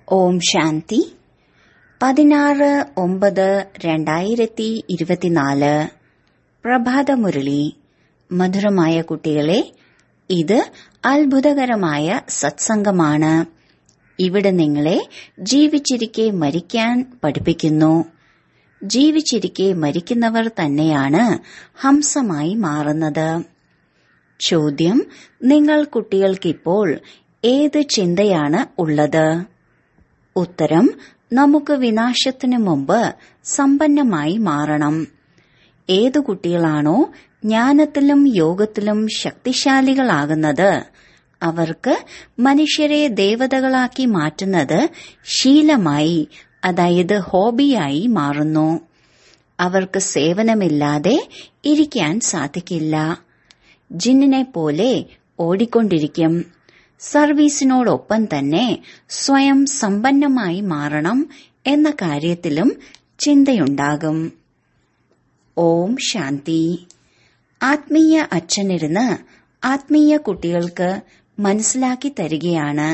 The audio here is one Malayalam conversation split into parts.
ഓം ശാന്തി പതിനാറ് ഒമ്പത് രണ്ടായിരത്തി ഇരുപത്തിനാല് പ്രഭാതമുരളി മധുരമായ കുട്ടികളെ ഇത് അത്ഭുതകരമായ സത്സംഗമാണ് ഇവിടെ നിങ്ങളെ ജീവിച്ചിരിക്കെ മരിക്കാൻ പഠിപ്പിക്കുന്നു ജീവിച്ചിരിക്കെ മരിക്കുന്നവർ തന്നെയാണ് ഹംസമായി മാറുന്നത് ചോദ്യം നിങ്ങൾ കുട്ടികൾക്കിപ്പോൾ ഏത് ചിന്തയാണ് ഉള്ളത് ഉത്തരം നമുക്ക് വിനാശത്തിനു മുമ്പ് സമ്പന്നമായി മാറണം ഏതു കുട്ടികളാണോ ജ്ഞാനത്തിലും യോഗത്തിലും ശക്തിശാലികളാകുന്നത് അവർക്ക് മനുഷ്യരെ ദേവതകളാക്കി മാറ്റുന്നത് ശീലമായി അതായത് ഹോബിയായി മാറുന്നു അവർക്ക് സേവനമില്ലാതെ ഇരിക്കാൻ സാധിക്കില്ല ജിന്നിനെ പോലെ ഓടിക്കൊണ്ടിരിക്കും സർവീസിനോടൊപ്പം തന്നെ സ്വയം സമ്പന്നമായി മാറണം എന്ന കാര്യത്തിലും ചിന്തയുണ്ടാകും ഓം ശാന്തി ആത്മീയ അച്ഛനിരുന്ന് ആത്മീയ കുട്ടികൾക്ക് മനസ്സിലാക്കി തരികയാണ്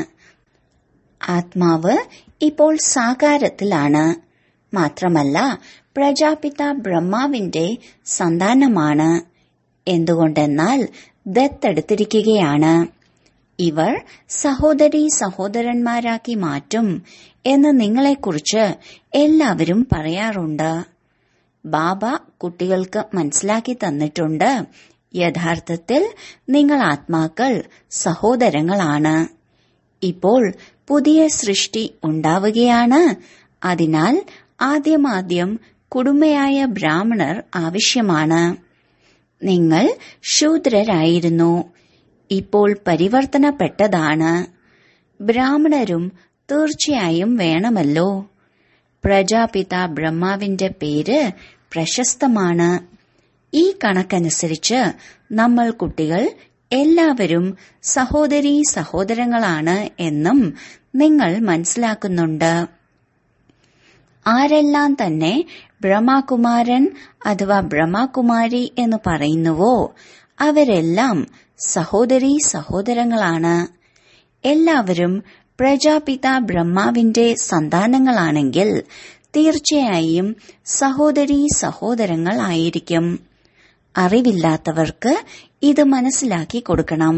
ആത്മാവ് ഇപ്പോൾ സാകാരത്തിലാണ് മാത്രമല്ല പ്രജാപിത ബ്രഹ്മാവിന്റെ സന്താനമാണ് എന്തുകൊണ്ടെന്നാൽ ദത്തെടുത്തിരിക്കുകയാണ് ഇവർ സഹോദരി സഹോദരന്മാരാക്കി മാറ്റും എന്ന് നിങ്ങളെക്കുറിച്ച് എല്ലാവരും പറയാറുണ്ട് ബാബ കുട്ടികൾക്ക് മനസ്സിലാക്കി തന്നിട്ടുണ്ട് യഥാർത്ഥത്തിൽ നിങ്ങൾ ആത്മാക്കൾ സഹോദരങ്ങളാണ് ഇപ്പോൾ പുതിയ സൃഷ്ടി ഉണ്ടാവുകയാണ് അതിനാൽ ആദ്യമാദ്യം കുടുംബയായ ബ്രാഹ്മണർ ആവശ്യമാണ് നിങ്ങൾ ശൂദ്രരായിരുന്നു ഇപ്പോൾ പരിവർത്തനപ്പെട്ടതാണ് ബ്രാഹ്മണരും തീർച്ചയായും വേണമല്ലോ പ്രജാപിത ബ്രഹ്മാവിന്റെ പേര് പ്രശസ്തമാണ് ഈ കണക്കനുസരിച്ച് നമ്മൾ കുട്ടികൾ എല്ലാവരും സഹോദരീ സഹോദരങ്ങളാണ് എന്നും നിങ്ങൾ മനസ്സിലാക്കുന്നുണ്ട് ആരെല്ലാം തന്നെ ബ്രഹ്മകുമാരൻ അഥവാ ബ്രഹ്മകുമാരി എന്ന് പറയുന്നുവോ അവരെല്ലാം സഹോദരീ സഹോദരങ്ങളാണ് എല്ലാവരും പ്രജാപിത ബ്രഹ്മാവിന്റെ സന്താനങ്ങളാണെങ്കിൽ തീർച്ചയായും സഹോദരീ സഹോദരങ്ങൾ ആയിരിക്കും അറിവില്ലാത്തവർക്ക് ഇത് മനസ്സിലാക്കി കൊടുക്കണം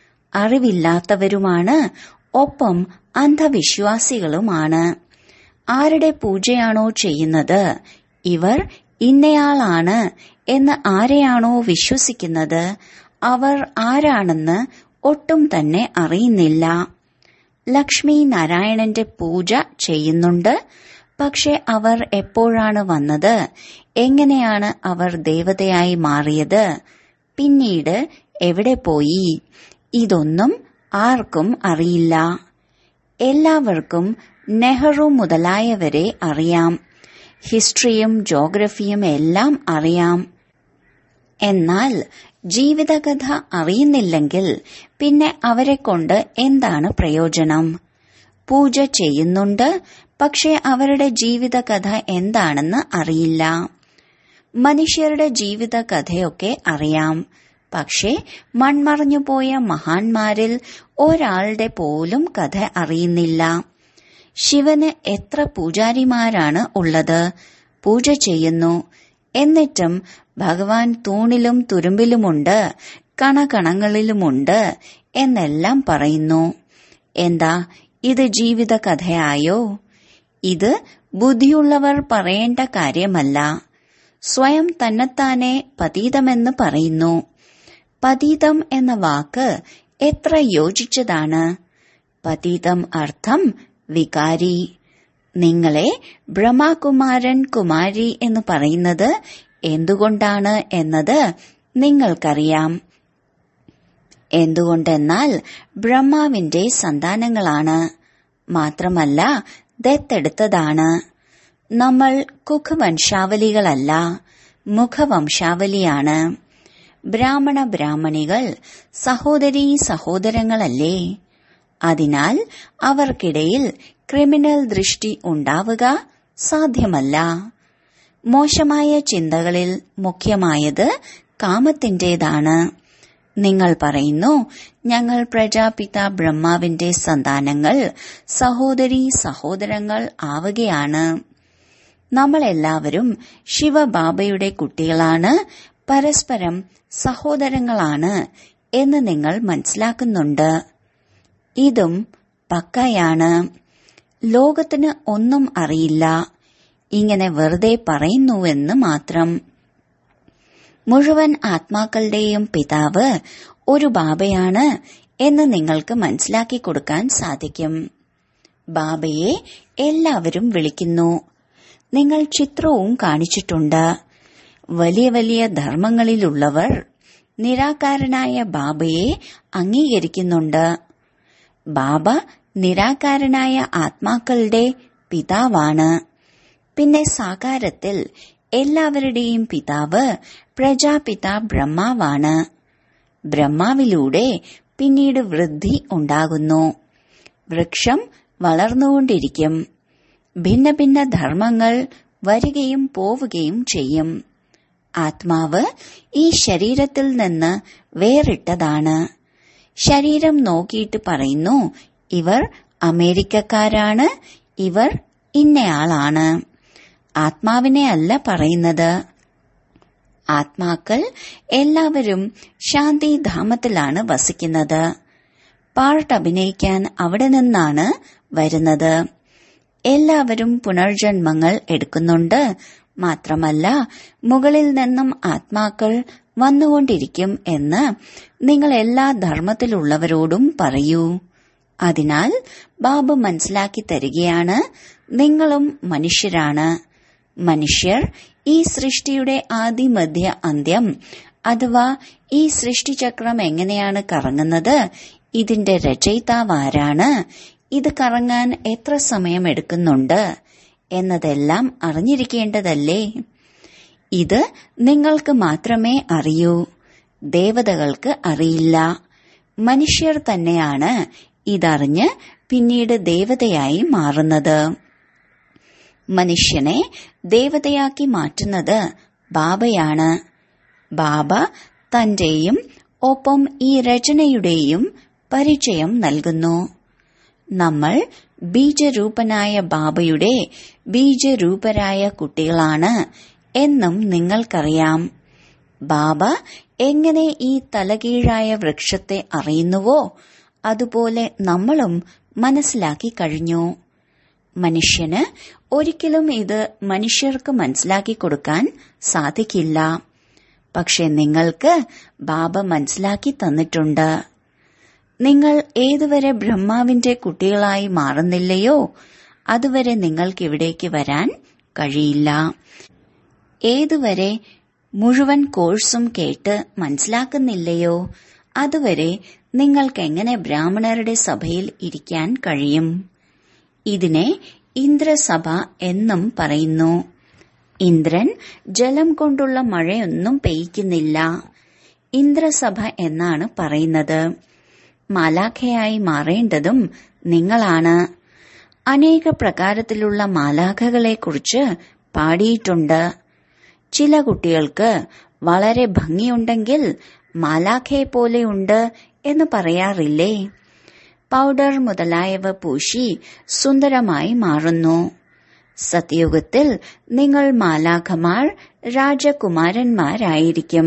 അറിവില്ലാത്തവരുമാണ് ഒപ്പം അന്ധവിശ്വാസികളുമാണ് ആരുടെ പൂജയാണോ ചെയ്യുന്നത് ഇവർ ഇന്നയാളാണ് എന്ന് ആരെയാണോ വിശ്വസിക്കുന്നത് അവർ ആരാണെന്ന് ഒട്ടും തന്നെ അറിയുന്നില്ല ലക്ഷ്മി നാരായണന്റെ പൂജ ചെയ്യുന്നുണ്ട് പക്ഷെ അവർ എപ്പോഴാണ് വന്നത് എങ്ങനെയാണ് അവർ ദേവതയായി മാറിയത് പിന്നീട് എവിടെ പോയി ഇതൊന്നും ആർക്കും അറിയില്ല എല്ലാവർക്കും നെഹ്റു മുതലായവരെ അറിയാം ഹിസ്റ്ററിയും ജോഗ്രഫിയും എല്ലാം അറിയാം എന്നാൽ ജീവിതകഥ അറിയുന്നില്ലെങ്കിൽ പിന്നെ അവരെ കൊണ്ട് എന്താണ് പ്രയോജനം പൂജ ചെയ്യുന്നുണ്ട് പക്ഷെ അവരുടെ ജീവിതകഥ എന്താണെന്ന് അറിയില്ല മനുഷ്യരുടെ ജീവിതകഥയൊക്കെ അറിയാം പക്ഷേ മൺമറഞ്ഞുപോയ മഹാന്മാരിൽ ഒരാളുടെ പോലും കഥ അറിയുന്നില്ല ശിവന് എത്ര പൂജാരിമാരാണ് ഉള്ളത് പൂജ ചെയ്യുന്നു എന്നിട്ടും ഭഗവാൻ തൂണിലും തുരുമ്പിലുമുണ്ട് കണകണങ്ങളിലുമുണ്ട് എന്നെല്ലാം പറയുന്നു എന്താ ഇത് ജീവിത കഥയായോ ഇത് ബുദ്ധിയുള്ളവർ പറയേണ്ട കാര്യമല്ല സ്വയം തന്നെത്താനെ പതീതമെന്ന് പറയുന്നു പതീതം എന്ന വാക്ക് എത്ര യോജിച്ചതാണ് പതീതം അർത്ഥം വികാരി നിങ്ങളെ ബ്രഹ്മകുമാരൻ കുമാരി എന്ന് പറയുന്നത് എന്തുകൊണ്ടാണ് എന്നത് നിങ്ങൾക്കറിയാം എന്തുകൊണ്ടെന്നാൽ ബ്രഹ്മാവിന്റെ സന്താനങ്ങളാണ് മാത്രമല്ല ദത്തെടുത്തതാണ് നമ്മൾ കുഖവംശാവലികളല്ല മുഖവംശാവലിയാണ് ബ്രാഹ്മണ ബ്രാഹ്മണികൾ സഹോദരീ സഹോദരങ്ങളല്ലേ അതിനാൽ അവർക്കിടയിൽ ക്രിമിനൽ ദൃഷ്ടി ഉണ്ടാവുക സാധ്യമല്ല മോശമായ ചിന്തകളിൽ മുഖ്യമായത് കാമത്തിന്റേതാണ് നിങ്ങൾ പറയുന്നു ഞങ്ങൾ പ്രജാപിത ബ്രഹ്മാവിന്റെ സന്താനങ്ങൾ സഹോദരി സഹോദരങ്ങൾ ആവുകയാണ് നമ്മൾ എല്ലാവരും ശിവബാബയുടെ കുട്ടികളാണ് പരസ്പരം സഹോദരങ്ങളാണ് എന്ന് നിങ്ങൾ മനസ്സിലാക്കുന്നുണ്ട് ഇതും പക്കയാണ് ലോകത്തിന് ഒന്നും അറിയില്ല ഇങ്ങനെ വെറുതെ പറയുന്നുവെന്ന് മാത്രം മുഴുവൻ ആത്മാക്കളുടെയും പിതാവ് ഒരു ബാബയാണ് എന്ന് നിങ്ങൾക്ക് മനസ്സിലാക്കി കൊടുക്കാൻ സാധിക്കും ബാബയെ എല്ലാവരും വിളിക്കുന്നു നിങ്ങൾ ചിത്രവും കാണിച്ചിട്ടുണ്ട് വലിയ വലിയ ധർമ്മങ്ങളിലുള്ളവർ നിരാകാരനായ ബാബയെ അംഗീകരിക്കുന്നുണ്ട് ബാബ നിരാകാരനായ ആത്മാക്കളുടെ പിതാവാണ് പിന്നെ സാകാരത്തിൽ എല്ലാവരുടെയും പിതാവ് പ്രജാപിത ബ്രഹ്മാവാണ് ബ്രഹ്മാവിലൂടെ പിന്നീട് വൃദ്ധി ഉണ്ടാകുന്നു വൃക്ഷം വളർന്നുകൊണ്ടിരിക്കും ഭിന്ന ഭിന്ന ധർമ്മങ്ങൾ വരികയും പോവുകയും ചെയ്യും ആത്മാവ് ഈ ശരീരത്തിൽ നിന്ന് വേറിട്ടതാണ് ശരീരം നോക്കിയിട്ട് പറയുന്നു ഇവർ അമേരിക്കക്കാരാണ് ഇവർ ഇന്നയാളാണ് ആത്മാവിനെ അല്ല പറയുന്നത് ആത്മാക്കൾ എല്ലാവരും ശാന്തിധാമത്തിലാണ് വസിക്കുന്നത് പാർട്ട് അഭിനയിക്കാൻ അവിടെ നിന്നാണ് വരുന്നത് എല്ലാവരും പുനർജന്മങ്ങൾ എടുക്കുന്നുണ്ട് മാത്രമല്ല മുകളിൽ നിന്നും ആത്മാക്കൾ വന്നുകൊണ്ടിരിക്കും എന്ന് നിങ്ങൾ എല്ലാ ധർമ്മത്തിലുള്ളവരോടും പറയൂ അതിനാൽ ബാബ മനസ്സിലാക്കി തരികയാണ് നിങ്ങളും മനുഷ്യരാണ് മനുഷ്യർ ഈ സൃഷ്ടിയുടെ ആദി മധ്യ അന്ത്യം അഥവാ ഈ സൃഷ്ടിചക്രം എങ്ങനെയാണ് കറങ്ങുന്നത് ഇതിന്റെ രചയിതാവ് ആരാണ് ഇത് കറങ്ങാൻ എത്ര സമയം എടുക്കുന്നുണ്ട് എന്നതെല്ലാം അറിഞ്ഞിരിക്കേണ്ടതല്ലേ ഇത് നിങ്ങൾക്ക് മാത്രമേ അറിയൂ ദേവതകൾക്ക് അറിയില്ല മനുഷ്യർ തന്നെയാണ് ഇതറിഞ്ഞ് പിന്നീട് ദേവതയായി മാറുന്നത് മനുഷ്യനെ ദേവതയാക്കി മാറ്റുന്നത് ബാബയാണ് ബാബ തന്റെയും ഒപ്പം ഈ രചനയുടെയും പരിചയം നൽകുന്നു നമ്മൾ ബീജരൂപനായ ബാബയുടെ ബീജരൂപരായ കുട്ടികളാണ് എന്നും നിങ്ങൾക്കറിയാം ബാബ എങ്ങനെ ഈ തലകീഴായ വൃക്ഷത്തെ അറിയുന്നുവോ അതുപോലെ നമ്മളും മനസ്സിലാക്കി കഴിഞ്ഞു മനുഷ്യന് ഒരിക്കലും ഇത് മനുഷ്യർക്ക് മനസ്സിലാക്കി കൊടുക്കാൻ സാധിക്കില്ല പക്ഷെ നിങ്ങൾക്ക് ബാബ മനസ്സിലാക്കി തന്നിട്ടുണ്ട് നിങ്ങൾ ഏതുവരെ ബ്രഹ്മാവിന്റെ കുട്ടികളായി മാറുന്നില്ലയോ അതുവരെ നിങ്ങൾക്ക് ഇവിടേക്ക് വരാൻ കഴിയില്ല ഏതുവരെ മുഴുവൻ കോഴ്സും കേട്ട് മനസ്സിലാക്കുന്നില്ലയോ അതുവരെ നിങ്ങൾക്ക് എങ്ങനെ ബ്രാഹ്മണരുടെ സഭയിൽ ഇരിക്കാൻ കഴിയും ഇതിനെ ഇന്ദ്രസഭ എന്നും പറയുന്നു ഇന്ദ്രൻ ജലം കൊണ്ടുള്ള മഴയൊന്നും പെയ്യ്ക്കുന്നില്ല ഇന്ദ്രസഭ എന്നാണ് പറയുന്നത് മാലാഖയായി മാറേണ്ടതും നിങ്ങളാണ് അനേക പ്രകാരത്തിലുള്ള മാലാഖകളെക്കുറിച്ച് പാടിയിട്ടുണ്ട് ചില കുട്ടികൾക്ക് വളരെ ഭംഗിയുണ്ടെങ്കിൽ മാലാഖയെ പോലെയുണ്ട് എന്ന് പറയാറില്ലേ പൗഡർ മുതലായവ പൂശി സുന്ദരമായി മാറുന്നു സത്യയുഗത്തിൽ നിങ്ങൾ മാലാഖമാർ രാജകുമാരന്മാരായിരിക്കും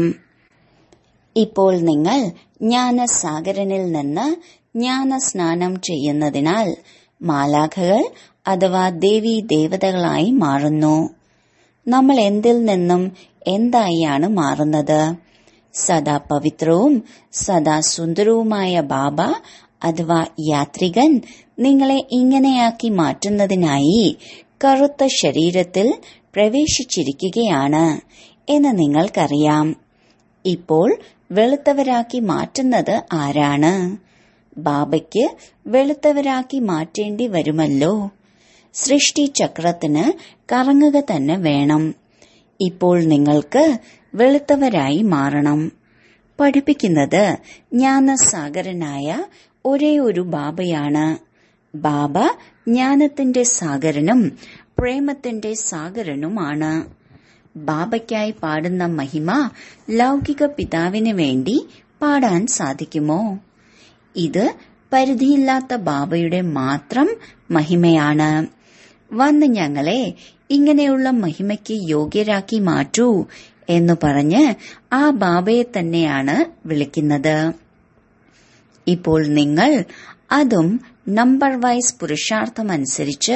ഇപ്പോൾ നിങ്ങൾ ജ്ഞാനസാഗരനിൽ നിന്ന് ജ്ഞാനസ്നാനം ചെയ്യുന്നതിനാൽ മാലാഖകൾ അഥവാ ദേവി ദേവതകളായി മാറുന്നു നമ്മൾ എന്തിൽ നിന്നും എന്തായാണ് മാറുന്നത് സദാ പവിത്രവും സദാ സുന്ദരവുമായ ബാബ അഥവാ യാത്രികൻ നിങ്ങളെ ഇങ്ങനെയാക്കി മാറ്റുന്നതിനായി കറുത്ത ശരീരത്തിൽ പ്രവേശിച്ചിരിക്കുകയാണ് എന്ന് നിങ്ങൾക്കറിയാം ഇപ്പോൾ വെളുത്തവരാക്കി മാറ്റുന്നത് ആരാണ് ബാബയ്ക്ക് വെളുത്തവരാക്കി മാറ്റേണ്ടി വരുമല്ലോ സൃഷ്ടി ചക്രത്തിന് കറങ്ങുക തന്നെ വേണം ഇപ്പോൾ നിങ്ങൾക്ക് വെളുത്തവരായി മാറണം പഠിപ്പിക്കുന്നത് ജ്ഞാനസാഗരനായ ഒരേ ഒരു ബാബയാണ് ബാബ ജ്ഞാനത്തിന്റെ സാഗരനും പ്രേമത്തിന്റെ സാഗരനുമാണ് ബാബയ്ക്കായി പാടുന്ന മഹിമ ലൗകിക പിതാവിന് വേണ്ടി പാടാൻ സാധിക്കുമോ ഇത് പരിധിയില്ലാത്ത ബാബയുടെ മാത്രം മഹിമയാണ് വന്ന് ഞങ്ങളെ ഇങ്ങനെയുള്ള മഹിമയ്ക്ക് യോഗ്യരാക്കി മാറ്റൂ എന്ന് പറഞ്ഞ് ആ ബാബയെ തന്നെയാണ് വിളിക്കുന്നത് ഇപ്പോൾ നിങ്ങൾ അതും നമ്പർ വൈസ് പുരുഷാർത്ഥമനുസരിച്ച്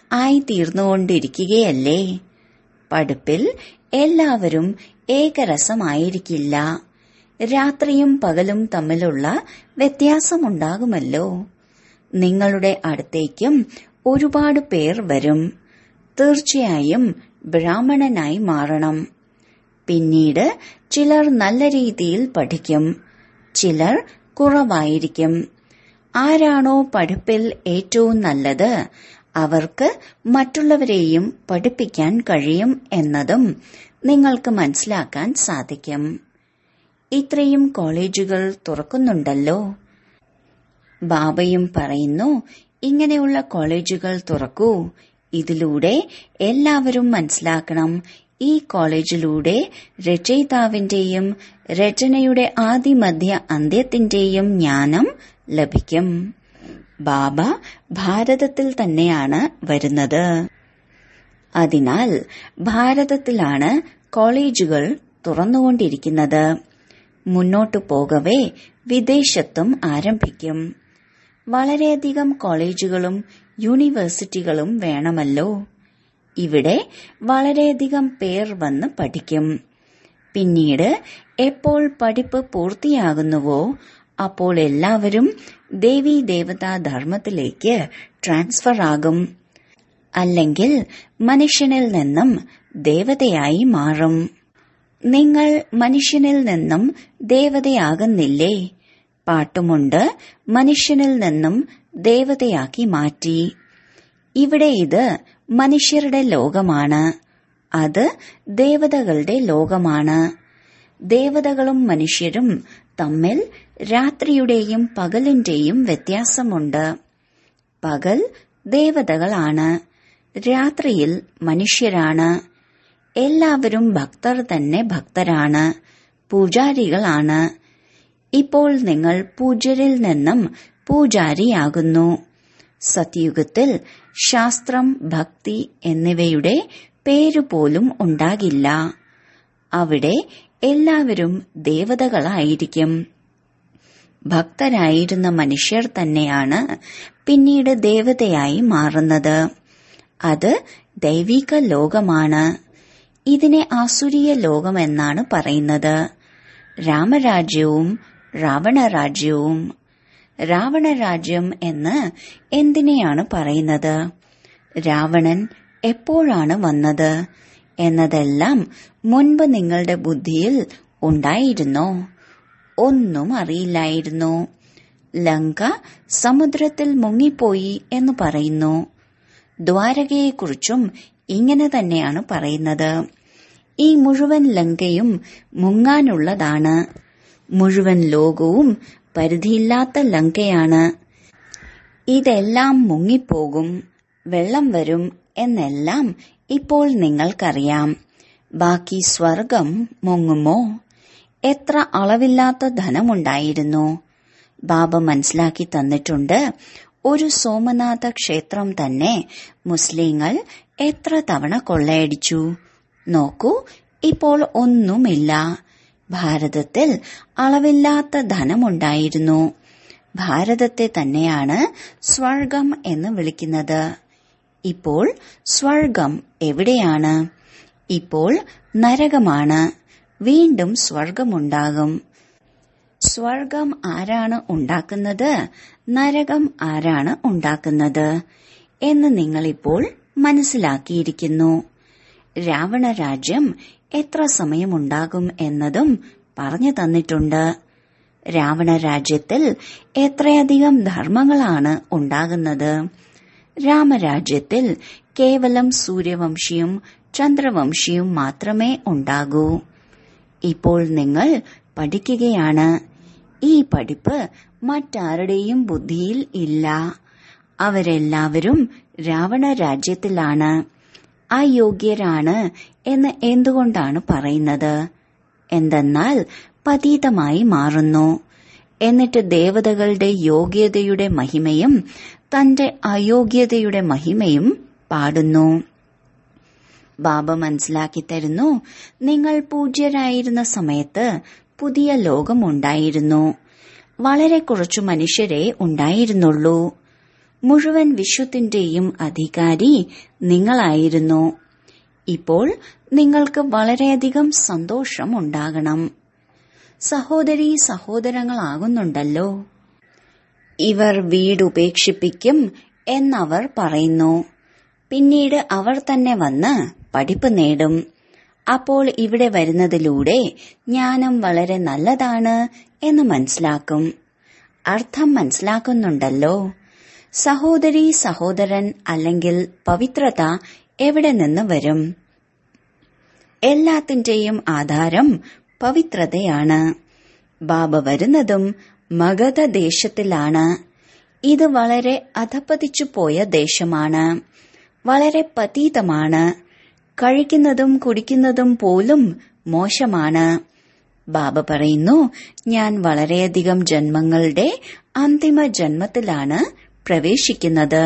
ആയിത്തീർന്നുകൊണ്ടിരിക്കുകയല്ലേ പഠിപ്പിൽ എല്ലാവരും ഏകരസമായിരിക്കില്ല രാത്രിയും പകലും തമ്മിലുള്ള വ്യത്യാസമുണ്ടാകുമല്ലോ നിങ്ങളുടെ അടുത്തേക്കും ഒരുപാട് പേർ വരും തീർച്ചയായും ബ്രാഹ്മണനായി മാറണം പിന്നീട് ചിലർ നല്ല രീതിയിൽ പഠിക്കും ചിലർ കുറവായിരിക്കും ആരാണോ പഠിപ്പിൽ ഏറ്റവും നല്ലത് അവർക്ക് മറ്റുള്ളവരെയും പഠിപ്പിക്കാൻ കഴിയും എന്നതും നിങ്ങൾക്ക് മനസ്സിലാക്കാൻ സാധിക്കും ഇത്രയും കോളേജുകൾ തുറക്കുന്നുണ്ടല്ലോ ബാബയും പറയുന്നു ഇങ്ങനെയുള്ള കോളേജുകൾ തുറക്കൂ ഇതിലൂടെ എല്ലാവരും മനസ്സിലാക്കണം ഈ കോളേജിലൂടെ രചയിതാവിന്റെയും രചനയുടെ ആദിമധ്യ അന്ത്യത്തിന്റെയും ജ്ഞാനം ലഭിക്കും ബാബ ഭാരതത്തിൽ തന്നെയാണ് വരുന്നത് അതിനാൽ ഭാരതത്തിലാണ് കോളേജുകൾ തുറന്നുകൊണ്ടിരിക്കുന്നത് മുന്നോട്ടു പോകവേ വിദേശത്തും ആരംഭിക്കും വളരെയധികം കോളേജുകളും യൂണിവേഴ്സിറ്റികളും വേണമല്ലോ ഇവിടെ വളരെയധികം പേർ വന്ന് പഠിക്കും പിന്നീട് എപ്പോൾ പഠിപ്പ് പൂർത്തിയാകുന്നുവോ അപ്പോൾ എല്ലാവരും ദേവീ ദേവതാ ധർമ്മത്തിലേക്ക് ട്രാൻസ്ഫർ ആകും അല്ലെങ്കിൽ മനുഷ്യനിൽ നിന്നും ദേവതയായി മാറും നിങ്ങൾ മനുഷ്യനിൽ നിന്നും ദേവതയാകുന്നില്ലേ പാട്ടുമുണ്ട് മനുഷ്യനിൽ നിന്നും ദേവതയാക്കി മാറ്റി ഇവിടെ ഇത് മനുഷ്യരുടെ ലോകമാണ് അത് ദേവതകളുടെ ലോകമാണ് ദേവതകളും മനുഷ്യരും തമ്മിൽ രാത്രിയുടെയും പകലിന്റെയും വ്യത്യാസമുണ്ട് പകൽ ദേവതകളാണ് രാത്രിയിൽ മനുഷ്യരാണ് എല്ലാവരും ഭക്തർ തന്നെ ഭക്തരാണ് പൂജാരികളാണ് ഇപ്പോൾ നിങ്ങൾ പൂജ്യരിൽ നിന്നും പൂജാരിയാകുന്നു സത്യുഗത്തിൽ ശാസ്ത്രം ഭക്തി എന്നിവയുടെ പേരുപോലും ഉണ്ടാകില്ല അവിടെ എല്ലാവരും ദേവതകളായിരിക്കും ഭക്തരായിരുന്ന മനുഷ്യർ തന്നെയാണ് പിന്നീട് ദേവതയായി മാറുന്നത് അത് ദൈവിക ലോകമാണ് ഇതിനെ ആസുരീയ ലോകമെന്നാണ് പറയുന്നത് രാമരാജ്യവും രാവണരാജ്യവും രാവണരാജ്യം എന്ന് എന്തിനെയാണ് പറയുന്നത് രാവണൻ എപ്പോഴാണ് വന്നത് എന്നതെല്ലാം മുൻപ് നിങ്ങളുടെ ബുദ്ധിയിൽ ഉണ്ടായിരുന്നോ ഒന്നും അറിയില്ലായിരുന്നു ലങ്ക സമുദ്രത്തിൽ മുങ്ങിപ്പോയി എന്ന് പറയുന്നു ദ്വാരകയെക്കുറിച്ചും ഇങ്ങനെ തന്നെയാണ് പറയുന്നത് ഈ മുഴുവൻ ലങ്കയും മുങ്ങാനുള്ളതാണ് മുഴുവൻ ലോകവും പരിധിയില്ലാത്ത ലങ്കയാണ് ഇതെല്ലാം മുങ്ങിപ്പോകും വെള്ളം വരും എന്നെല്ലാം ഇപ്പോൾ നിങ്ങൾക്കറിയാം ബാക്കി സ്വർഗം മുങ്ങുമോ എത്ര അളവില്ലാത്ത ധനമുണ്ടായിരുന്നു ബാബ മനസ്സിലാക്കി തന്നിട്ടുണ്ട് ഒരു സോമനാഥ ക്ഷേത്രം തന്നെ മുസ്ലിങ്ങൾ എത്ര തവണ കൊള്ളയടിച്ചു നോക്കൂ ഇപ്പോൾ ഒന്നുമില്ല ഭാരതത്തിൽ അളവില്ലാത്ത ധനമുണ്ടായിരുന്നു ഭാരതത്തെ തന്നെയാണ് സ്വർഗം എന്ന് വിളിക്കുന്നത് ഇപ്പോൾ സ്വർഗം എവിടെയാണ് ഇപ്പോൾ നരകമാണ് വീണ്ടും സ്വർഗമുണ്ടാകും സ്വർഗം ആരാണ് ഉണ്ടാക്കുന്നത് നരകം ആരാണ് ഉണ്ടാക്കുന്നത് എന്ന് നിങ്ങളിപ്പോൾ മനസ്സിലാക്കിയിരിക്കുന്നു രാവണ രാജ്യം എത്ര സമയമുണ്ടാകും എന്നതും പറഞ്ഞു തന്നിട്ടുണ്ട് രാവണ രാജ്യത്തിൽ എത്രയധികം ധർമ്മങ്ങളാണ് ഉണ്ടാകുന്നത് രാമരാജ്യത്തിൽ കേവലം സൂര്യവംശിയും ചന്ദ്രവംശിയും മാത്രമേ ഉണ്ടാകൂ ഇപ്പോൾ നിങ്ങൾ പഠിക്കുകയാണ് ഈ പഠിപ്പ് മറ്റാരുടെയും ബുദ്ധിയിൽ ഇല്ല അവരെല്ലാവരും രാവണ രാജ്യത്തിലാണ് അയോഗ്യരാണ് എന്ന് എന്തുകൊണ്ടാണ് പറയുന്നത് എന്തെന്നാൽ പതീതമായി മാറുന്നു എന്നിട്ട് ദേവതകളുടെ യോഗ്യതയുടെ മഹിമയും തന്റെ അയോഗ്യതയുടെ മഹിമയും പാടുന്നു ബാബ മനസ്സിലാക്കി തരുന്നു നിങ്ങൾ പൂജ്യരായിരുന്ന സമയത്ത് പുതിയ ലോകമുണ്ടായിരുന്നു വളരെ കുറച്ചു മനുഷ്യരെ ഉണ്ടായിരുന്നുള്ളൂ മുഴുവൻ വിശ്വത്തിന്റെയും അധികാരി നിങ്ങളായിരുന്നു ഇപ്പോൾ നിങ്ങൾക്ക് വളരെയധികം സന്തോഷം ഉണ്ടാകണം സഹോദരി സഹോദരങ്ങളാകുന്നുണ്ടല്ലോ ഇവർ വീട് ഉപേക്ഷിപ്പിക്കും എന്നവർ പറയുന്നു പിന്നീട് അവർ തന്നെ വന്ന് പഠിപ്പ് നേടും അപ്പോൾ ഇവിടെ വരുന്നതിലൂടെ ജ്ഞാനം വളരെ നല്ലതാണ് എന്ന് മനസ്സിലാക്കും അർത്ഥം മനസ്സിലാക്കുന്നുണ്ടല്ലോ സഹോദരി സഹോദരൻ അല്ലെങ്കിൽ പവിത്രത എവിടെ നിന്ന് വരും എല്ലാത്തിന്റെയും ആധാരം പവിത്രതയാണ് ബാബ വരുന്നതും മഗധ ദേശത്തിലാണ് ഇത് വളരെ അധപ്പതിച്ചു പോയ ദേശമാണ് വളരെ പതീതമാണ് കഴിക്കുന്നതും കുടിക്കുന്നതും പോലും മോശമാണ് ബാബ പറയുന്നു ഞാൻ വളരെയധികം ജന്മങ്ങളുടെ അന്തിമ ജന്മത്തിലാണ് പ്രവേശിക്കുന്നത്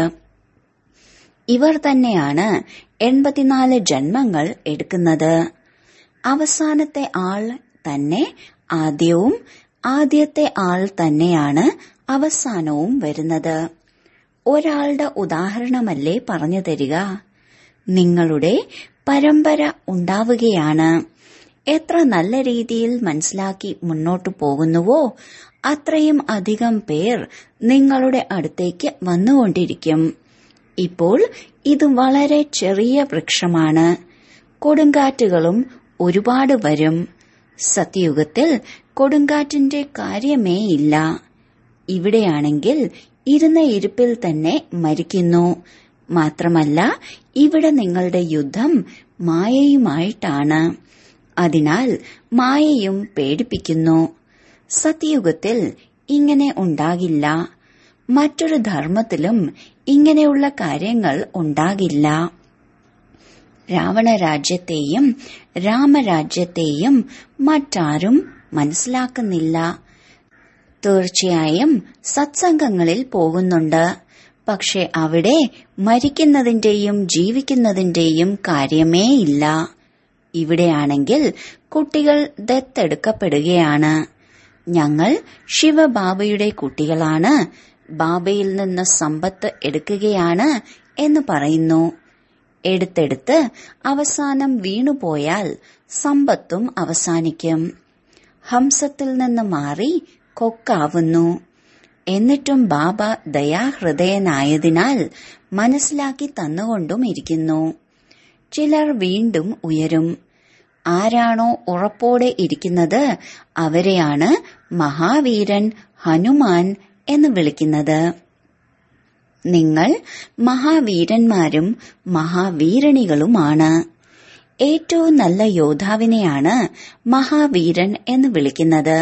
ഇവർ തന്നെയാണ് എൺപത്തിനാല് ജന്മങ്ങൾ എടുക്കുന്നത് അവസാനത്തെ ആൾ തന്നെ ആദ്യവും ആദ്യത്തെ ആൾ തന്നെയാണ് അവസാനവും വരുന്നത് ഒരാളുടെ ഉദാഹരണമല്ലേ പറഞ്ഞു തരിക നിങ്ങളുടെ പരമ്പര ഉണ്ടാവുകയാണ് എത്ര നല്ല രീതിയിൽ മനസ്സിലാക്കി മുന്നോട്ടു പോകുന്നുവോ അത്രയും അധികം പേർ നിങ്ങളുടെ അടുത്തേക്ക് വന്നുകൊണ്ടിരിക്കും ഇപ്പോൾ ഇത് വളരെ ചെറിയ വൃക്ഷമാണ് കൊടുങ്കാറ്റുകളും ഒരുപാട് വരും സത്യയുഗത്തിൽ കൊടുങ്കാറ്റിന്റെ കാര്യമേ ഇല്ല ഇവിടെയാണെങ്കിൽ ഇരുന്ന ഇരിപ്പിൽ തന്നെ മരിക്കുന്നു മാത്രമല്ല ഇവിടെ നിങ്ങളുടെ യുദ്ധം മായയുമായിട്ടാണ് അതിനാൽ മായയും പേടിപ്പിക്കുന്നു സത്യയുഗത്തിൽ ഇങ്ങനെ ഉണ്ടാകില്ല മറ്റൊരു ധർമ്മത്തിലും ഇങ്ങനെയുള്ള കാര്യങ്ങൾ ഉണ്ടാകില്ല രാവണരാജ്യത്തെയും രാമരാജ്യത്തെയും മറ്റാരും മനസ്സിലാക്കുന്നില്ല തീർച്ചയായും സത്സംഗങ്ങളിൽ പോകുന്നുണ്ട് പക്ഷെ അവിടെ മരിക്കുന്നതിന്റെയും ജീവിക്കുന്നതിന്റെയും കാര്യമേ ഇല്ല ഇവിടെയാണെങ്കിൽ കുട്ടികൾ ദത്തെടുക്കപ്പെടുകയാണ് ഞങ്ങൾ ശിവബാബയുടെ കുട്ടികളാണ് ബാബയിൽ നിന്ന് സമ്പത്ത് എടുക്കുകയാണ് എന്ന് പറയുന്നു എടുത്തെടുത്ത് അവസാനം വീണുപോയാൽ സമ്പത്തും അവസാനിക്കും ഹംസത്തിൽ നിന്ന് മാറി കൊക്കാവുന്നു എന്നിട്ടും ബാബ ദയാഹൃദയനായതിനാൽ മനസ്സിലാക്കി തന്നുകൊണ്ടും ഇരിക്കുന്നു ചിലർ വീണ്ടും ഉയരും ആരാണോ ഉറപ്പോടെ ഇരിക്കുന്നത് അവരെയാണ് മഹാവീരൻ ഹനുമാൻ എന്ന് വിളിക്കുന്നത് നിങ്ങൾ മഹാവീരന്മാരും മഹാവീരണികളുമാണ് ഏറ്റവും നല്ല യോദ്ധാവിനെയാണ് മഹാവീരൻ എന്ന് വിളിക്കുന്നത്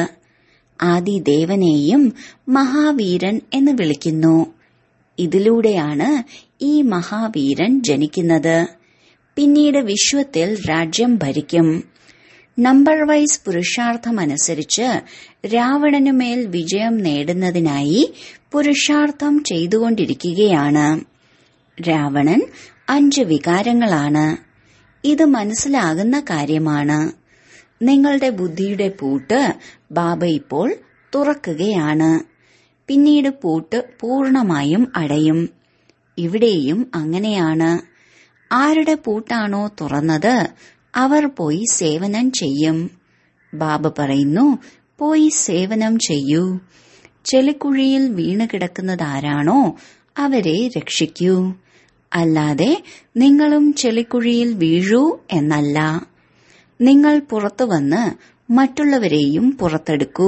ആദിദേവനെയും മഹാവീരൻ എന്ന് വിളിക്കുന്നു ഇതിലൂടെയാണ് ഈ മഹാവീരൻ ജനിക്കുന്നത് പിന്നീട് വിശ്വത്തിൽ രാജ്യം ഭരിക്കും നമ്പർ വൈസ് പുരുഷാർത്ഥമനുസരിച്ച് രാവണനുമേൽ വിജയം നേടുന്നതിനായി പുരുഷാർത്ഥം ചെയ്തുകൊണ്ടിരിക്കുകയാണ് രാവണൻ അഞ്ച് വികാരങ്ങളാണ് ഇത് മനസ്സിലാകുന്ന കാര്യമാണ് നിങ്ങളുടെ ബുദ്ധിയുടെ പൂട്ട് ബാബ ഇപ്പോൾ തുറക്കുകയാണ് പിന്നീട് പൂട്ട് പൂർണമായും അടയും ഇവിടെയും അങ്ങനെയാണ് ആരുടെ പൂട്ടാണോ തുറന്നത് അവർ പോയി സേവനം ചെയ്യും ബാബ പറയുന്നു പോയി സേവനം ചെയ്യൂ ചെളിക്കുഴിയിൽ വീണ് കിടക്കുന്നതാരാണോ അവരെ രക്ഷിക്കൂ അല്ലാതെ നിങ്ങളും ചെളിക്കുഴിയിൽ വീഴൂ എന്നല്ല നിങ്ങൾ പുറത്തു വന്ന് മറ്റുള്ളവരെയും പുറത്തെടുക്കൂ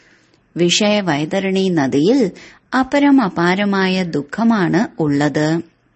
വിഷയവൈതരണി നദിയിൽ അപരം അപാരമായ ദുഃഖമാണ് ഉള്ളത്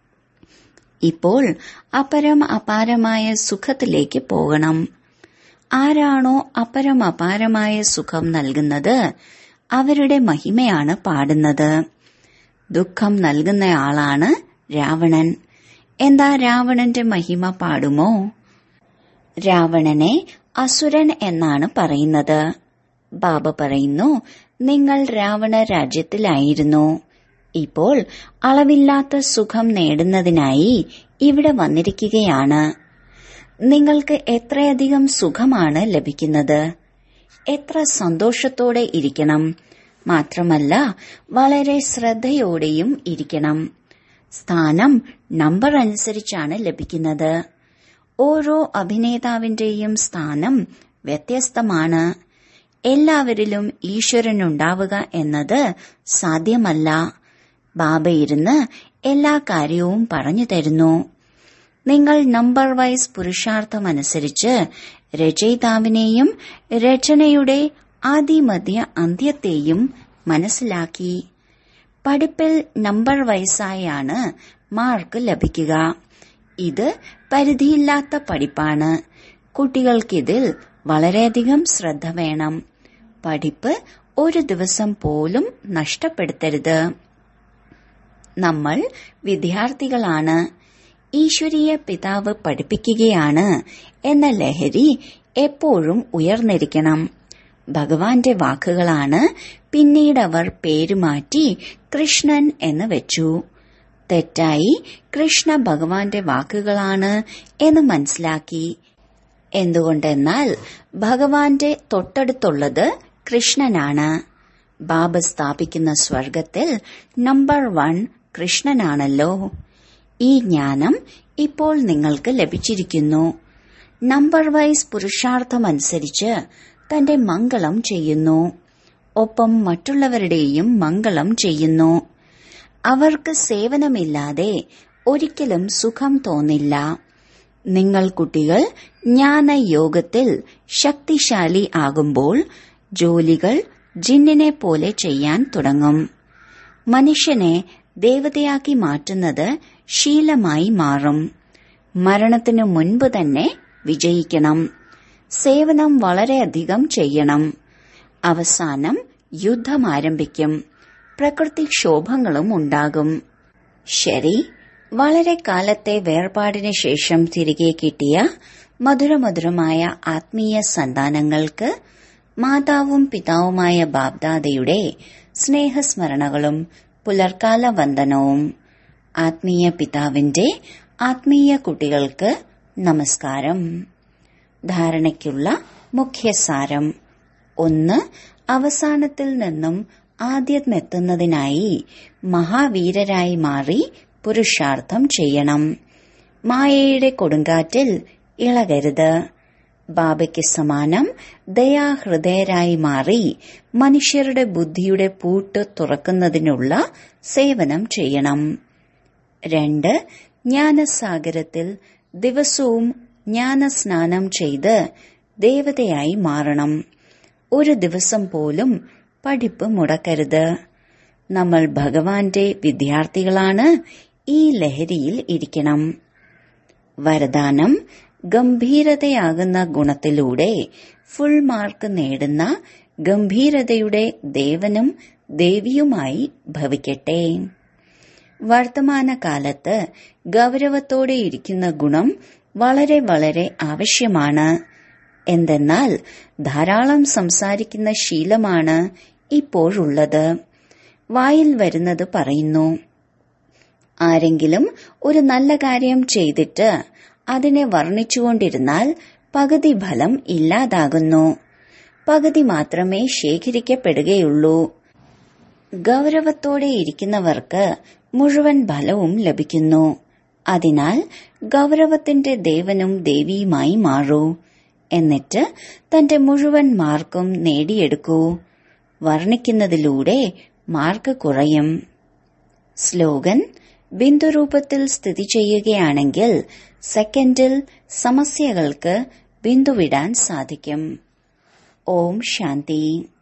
ഇപ്പോൾ അപരം അപാരമായ സുഖത്തിലേക്ക് പോകണം ആരാണോ അപരം അപാരമായ സുഖം നൽകുന്നത് അവരുടെ മഹിമയാണ് പാടുന്നത് ദുഃഖം നൽകുന്നയാളാണ് രാവണൻ എന്താ രാവണന്റെ മഹിമ പാടുമോ രാവണനെ അസുരൻ എന്നാണ് പറയുന്നത് ബാബ പറയുന്നു നിങ്ങൾ രാവണ രാജ്യത്തിലായിരുന്നു ഇപ്പോൾ അളവില്ലാത്ത സുഖം നേടുന്നതിനായി ഇവിടെ വന്നിരിക്കുകയാണ് നിങ്ങൾക്ക് എത്രയധികം സുഖമാണ് ലഭിക്കുന്നത് എത്ര സന്തോഷത്തോടെ ഇരിക്കണം മാത്രമല്ല വളരെ ശ്രദ്ധയോടെയും ഇരിക്കണം സ്ഥാനം നമ്പർ അനുസരിച്ചാണ് ലഭിക്കുന്നത് ഓരോ അഭിനേതാവിന്റെയും സ്ഥാനം വ്യത്യസ്തമാണ് എല്ലാവരിലും ഈശ്വരനുണ്ടാവുക എന്നത് സാധ്യമല്ല ബാബ ഇരുന്ന് എല്ലാ കാര്യവും പറഞ്ഞു തരുന്നു നിങ്ങൾ നമ്പർ വൈസ് പുരുഷാർത്ഥമനുസരിച്ച് രചയിതാവിനെയും രചനയുടെ ആദിമധ്യ അന്ത്യത്തെയും മനസ്സിലാക്കി പഠിപ്പിൽ നമ്പർ വയസ്സായാണ് മാർക്ക് ലഭിക്കുക ഇത് പരിധിയില്ലാത്ത പഠിപ്പാണ് കുട്ടികൾക്കിതിൽ വളരെയധികം ശ്രദ്ധ വേണം പഠിപ്പ് ഒരു ദിവസം പോലും നഷ്ടപ്പെടുത്തരുത് നമ്മൾ വിദ്യാർത്ഥികളാണ് ഈശ്വരീയ പിതാവ് പഠിപ്പിക്കുകയാണ് എന്ന ലഹരി എപ്പോഴും ഉയർന്നിരിക്കണം ഭഗവാന്റെ വാക്കുകളാണ് പിന്നീട് അവർ പേരുമാറ്റി കൃഷ്ണൻ എന്ന് വെച്ചു തെറ്റായി കൃഷ്ണ ഭഗവാന്റെ വാക്കുകളാണ് എന്ന് മനസ്സിലാക്കി എന്തുകൊണ്ടെന്നാൽ ഭഗവാന്റെ തൊട്ടടുത്തുള്ളത് കൃഷ്ണനാണ് ബാബ സ്ഥാപിക്കുന്ന സ്വർഗത്തിൽ നമ്പർ വൺ കൃഷ്ണനാണല്ലോ ഈ ജ്ഞാനം ഇപ്പോൾ നിങ്ങൾക്ക് ലഭിച്ചിരിക്കുന്നു നമ്പർ വൈസ് പുരുഷാർത്ഥമനുസരിച്ച് തന്റെ മംഗളം ചെയ്യുന്നു ഒപ്പം മറ്റുള്ളവരുടെയും മംഗളം ചെയ്യുന്നു അവർക്ക് സേവനമില്ലാതെ ഒരിക്കലും സുഖം തോന്നില്ല നിങ്ങൾ കുട്ടികൾ ജ്ഞാനയോഗത്തിൽ ശക്തിശാലി ആകുമ്പോൾ ജോലികൾ ജിന്നിനെ പോലെ ചെയ്യാൻ തുടങ്ങും മനുഷ്യനെ ദേവതയാക്കി മാറ്റുന്നത് ശീലമായി മാറും മരണത്തിനു മുൻപ് തന്നെ വിജയിക്കണം സേവനം വളരെയധികം ചെയ്യണം അവസാനം യുദ്ധം ആരംഭിക്കും പ്രകൃതിക്ഷോഭങ്ങളും ഉണ്ടാകും ശരി വളരെ കാലത്തെ വേർപാടിന് ശേഷം തിരികെ കിട്ടിയ മധുരമധുരമായ ആത്മീയ സന്താനങ്ങൾക്ക് മാതാവും പിതാവുമായ ബാബ്ദാദയുടെ സ്നേഹസ്മരണകളും പുലർക്കാല വന്ദനവും ആത്മീയ പിതാവിന്റെ ആത്മീയ കുട്ടികൾക്ക് നമസ്കാരം ധാരണയ്ക്കുള്ള മുഖ്യസാരം ഒന്ന് അവസാനത്തിൽ നിന്നും ആദ്യമെത്തുന്നതിനായി മഹാവീരരായി മാറി പുരുഷാർത്ഥം ചെയ്യണം മായയുടെ കൊടുങ്കാറ്റിൽ ഇളകരുത് ബാബയ്ക്ക് സമാനം ദയാഹൃദയരായി മാറി മനുഷ്യരുടെ ബുദ്ധിയുടെ പൂട്ട് തുറക്കുന്നതിനുള്ള സേവനം ചെയ്യണം രണ്ട് ജ്ഞാനസാഗരത്തിൽ ദിവസവും ജ്ഞാനസ്നാനം ചെയ്ത് ദേവതയായി മാറണം ഒരു ദിവസം പോലും പഠിപ്പ് മുടക്കരുത് നമ്മൾ ഭഗവാന്റെ വിദ്യാർത്ഥികളാണ് ഈ ലഹരിയിൽ ഇരിക്കണം വരദാനം ഗംഭീരതയാകുന്ന ഗുണത്തിലൂടെ ഫുൾ മാർക്ക് നേടുന്ന ഗംഭീരതയുടെ ദേവനും ദേവിയുമായി ഭവിക്കട്ടെ വർത്തമാനകാലത്ത് ഗൗരവത്തോടെ ഇരിക്കുന്ന ഗുണം വളരെ വളരെ ആവശ്യമാണ് എന്തെന്നാൽ ധാരാളം സംസാരിക്കുന്ന ശീലമാണ് ഇപ്പോഴുള്ളത് വായിൽ വരുന്നത് പറയുന്നു ആരെങ്കിലും ഒരു നല്ല കാര്യം ചെയ്തിട്ട് അതിനെ വർണ്ണിച്ചുകൊണ്ടിരുന്നാൽ പകുതി ഫലം ഇല്ലാതാകുന്നു പകുതി മാത്രമേ ശേഖരിക്കപ്പെടുകയുള്ളൂ ഗൗരവത്തോടെ ഇരിക്കുന്നവർക്ക് മുഴുവൻ ഫലവും ലഭിക്കുന്നു അതിനാൽ ഗൗരവത്തിന്റെ ദേവനും ദേവിയുമായി മാറൂ എന്നിട്ട് തന്റെ മുഴുവൻ മാർക്കും നേടിയെടുക്കൂ വർണ്ണിക്കുന്നതിലൂടെ മാർക്ക് കുറയും സ്ലോഗൻ ബിന്ദുരൂപത്തിൽ സ്ഥിതി ചെയ്യുകയാണെങ്കിൽ സെക്കൻഡിൽ സമസ്യകൾക്ക് ബിന്ദുവിടാൻ സാധിക്കും ഓം ശാന്തി